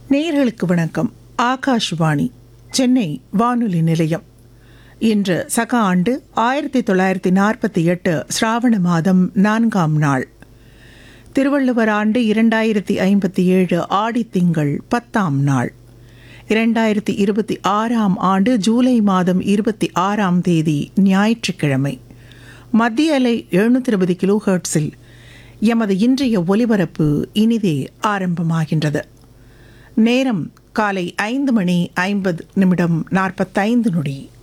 நேயர்களுக்கு வணக்கம் ஆகாஷ்வாணி சென்னை வானொலி நிலையம் இன்று சக ஆண்டு ஆயிரத்தி தொள்ளாயிரத்தி நாற்பத்தி எட்டு சிராவண மாதம் நான்காம் நாள் திருவள்ளுவர் ஆண்டு இரண்டாயிரத்தி ஐம்பத்தி ஏழு ஆடித்திங்கள் பத்தாம் நாள் இரண்டாயிரத்தி இருபத்தி ஆறாம் ஆண்டு ஜூலை மாதம் இருபத்தி ஆறாம் தேதி ஞாயிற்றுக்கிழமை மத்திய அலை எழுநூத்தி இருபது கிலோ ஹெர்ட்ஸில் எமது இன்றைய ஒலிபரப்பு இனிதே ஆரம்பமாகின்றது நேரம் காலை ஐந்து மணி ஐம்பது நிமிடம் நாற்பத்தைந்து நொடி